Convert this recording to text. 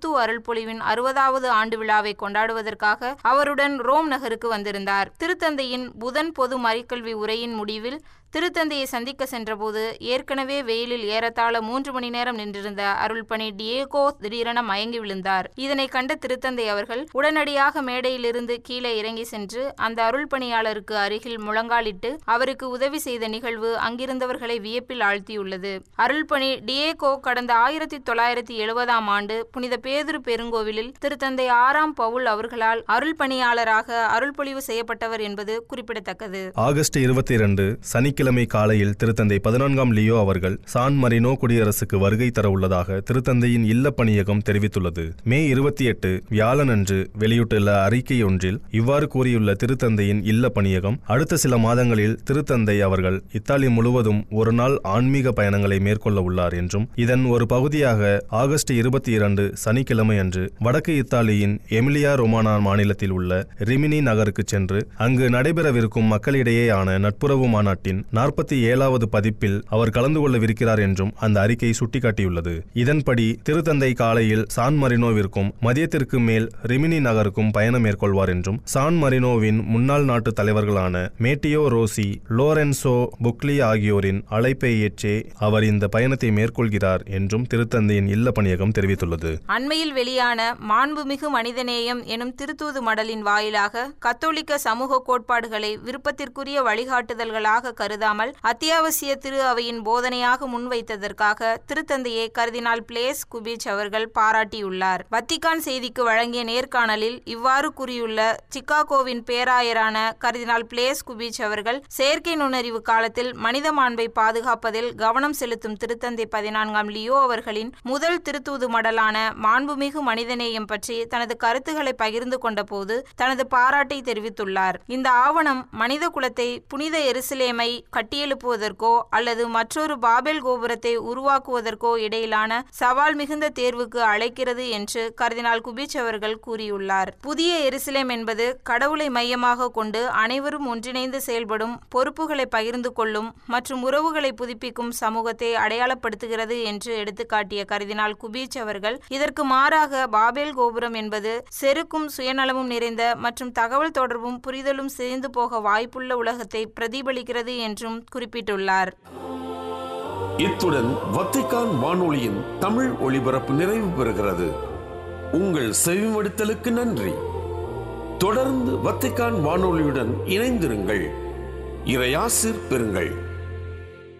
கிறிஸ்துவ அருள்பொழிவின் அறுபதாவது ஆண்டு விழாவை கொண்டாடுவதற்காக அவருடன் ரோம் நகருக்கு வந்திருந்தார் திருத்தந்தையின் புதன் பொது மறைக்கல்வி உரையின் முடிவில் திருத்தந்தையை சந்திக்க சென்றபோது ஏற்கனவே வெயிலில் ஏறத்தாழ மூன்று மணி நேரம் நின்றிருந்த அருள்பணி டியேகோ திடீரென மயங்கி விழுந்தார் இதனை கண்ட திருத்தந்தை அவர்கள் உடனடியாக மேடையிலிருந்து கீழே இறங்கி சென்று அந்த அருள்பணியாளருக்கு அருகில் முழங்காலிட்டு அவருக்கு உதவி செய்த நிகழ்வு அங்கிருந்தவர்களை வியப்பில் ஆழ்த்தியுள்ளது அருள்பணி டியேகோ கடந்த ஆயிரத்தி தொள்ளாயிரத்தி எழுபதாம் ஆண்டு புனித பேதுரு பெருங்கோவிலில் திருத்தந்தை ஆறாம் பவுல் அவர்களால் அருள்பணியாளராக அருள்பொழிவு செய்யப்பட்டவர் என்பது குறிப்பிடத்தக்கது ஆகஸ்ட் இருபத்தி இரண்டு சனிக்கிழமை காலையில் திருத்தந்தை பதினான்காம் லியோ அவர்கள் சான் மரினோ குடியரசுக்கு வருகை தர உள்ளதாக திருத்தந்தையின் இல்ல பணியகம் தெரிவித்துள்ளது மே இருபத்தி எட்டு வியாழனன்று வெளியிட்டுள்ள அறிக்கை ஒன்றில் இவ்வாறு கூறியுள்ள திருத்தந்தையின் இல்ல பணியகம் அடுத்த சில மாதங்களில் திருத்தந்தை அவர்கள் இத்தாலி முழுவதும் ஒரு நாள் ஆன்மீக பயணங்களை மேற்கொள்ள உள்ளார் என்றும் இதன் ஒரு பகுதியாக ஆகஸ்ட் இருபத்தி இரண்டு சனிக்கிழமை அன்று வடக்கு இத்தாலியின் எமிலியா ரொமானா மாநிலத்தில் உள்ள ரிமினி நகருக்கு சென்று அங்கு நடைபெறவிருக்கும் மக்களிடையேயான நட்புறவு மாநாட்டின் நாற்பத்தி ஏழாவது பதிப்பில் அவர் கலந்து கொள்ளவிருக்கிறார் என்றும் அந்த அறிக்கை சுட்டிக்காட்டியுள்ளது இதன்படி திருத்தந்தை காலையில் சான் மரினோவிற்கும் மதியத்திற்கு மேல் ரிமினி நகருக்கும் பயணம் மேற்கொள்வார் என்றும் சான் மரினோவின் முன்னாள் நாட்டு தலைவர்களான மேட்டியோ ரோசி லோரென்சோ புக்லி ஆகியோரின் அழைப்பை ஏற்றே அவர் இந்த பயணத்தை மேற்கொள்கிறார் என்றும் திருத்தந்தையின் இல்ல பணியகம் தெரிவித்துள்ளது அண்மையில் வெளியான மாண்புமிகு மனிதநேயம் எனும் திருத்தூது மடலின் வாயிலாக கத்தோலிக்க சமூக கோட்பாடுகளை விருப்பத்திற்குரிய வழிகாட்டுதல்களாக கருதாமல் அத்தியாவசிய திரு அவையின் போதனையாக முன்வைத்ததற்காக திருத்தந்தையை கர்தினால் பிளேஸ் குபிச் அவர்கள் பாராட்டியுள்ளார் வத்திக்கான் செய்திக்கு வழங்கிய நேர்காணலில் இவ்வாறு கூறியுள்ள சிக்காகோவின் பேராயரான கர்தினால் பிளேஸ் குபிச் அவர்கள் செயற்கை நுண்ணறிவு காலத்தில் மனித மாண்பை பாதுகாப்பதில் கவனம் செலுத்தும் திருத்தந்தை பதினான்காம் லியோ அவர்களின் முதல் திருத்தூது மடலான மாண்புமிகு மனிதநேயம் பற்றி தனது கருத்துக்களை பகிர்ந்து கொண்ட போது தனது பாராட்டை தெரிவித்துள்ளார் இந்த ஆவணம் மனித குலத்தை புனித எருசலேமை கட்டியெழுப்புவதற்கோ அல்லது மற்றொரு பாபேல் கோபுரத்தை உருவாக்குவதற்கோ இடையிலான சவால் மிகுந்த தேர்வுக்கு அழைக்கிறது என்று கர்தினால் குபிச் அவர்கள் கூறியுள்ளார் புதிய எருசலேம் என்பது கடவுளை மையமாக கொண்டு அனைவரும் ஒன்றிணைந்து செயல்படும் பொறுப்புகளை பகிர்ந்து கொள்ளும் மற்றும் உறவுகளை புதுப்பிக்கும் சமூகத்தை அடையாளப்படுத்துகிறது என்று எடுத்துக்காட்டிய கருதினால் குபீச் அவர்கள் இதற்கு மாறாக பாபேல் கோபுரம் என்பது செருக்கும் சுயநலமும் நிறைந்த மற்றும் தகவல் தொடர்பும் புரிதலும் சிதைந்து போக வாய்ப்புள்ள உலகத்தை பிரதிபலிக்கிறது என்றும் குறிப்பிட்டுள்ளார் இத்துடன் வத்திக்கான் வானொலியின் தமிழ் ஒளிபரப்பு நிறைவு பெறுகிறது உங்கள் செவிமடுத்தலுக்கு நன்றி தொடர்ந்து வத்திக்கான் வானொலியுடன் இணைந்திருங்கள் இறையாசிர் பெறுங்கள்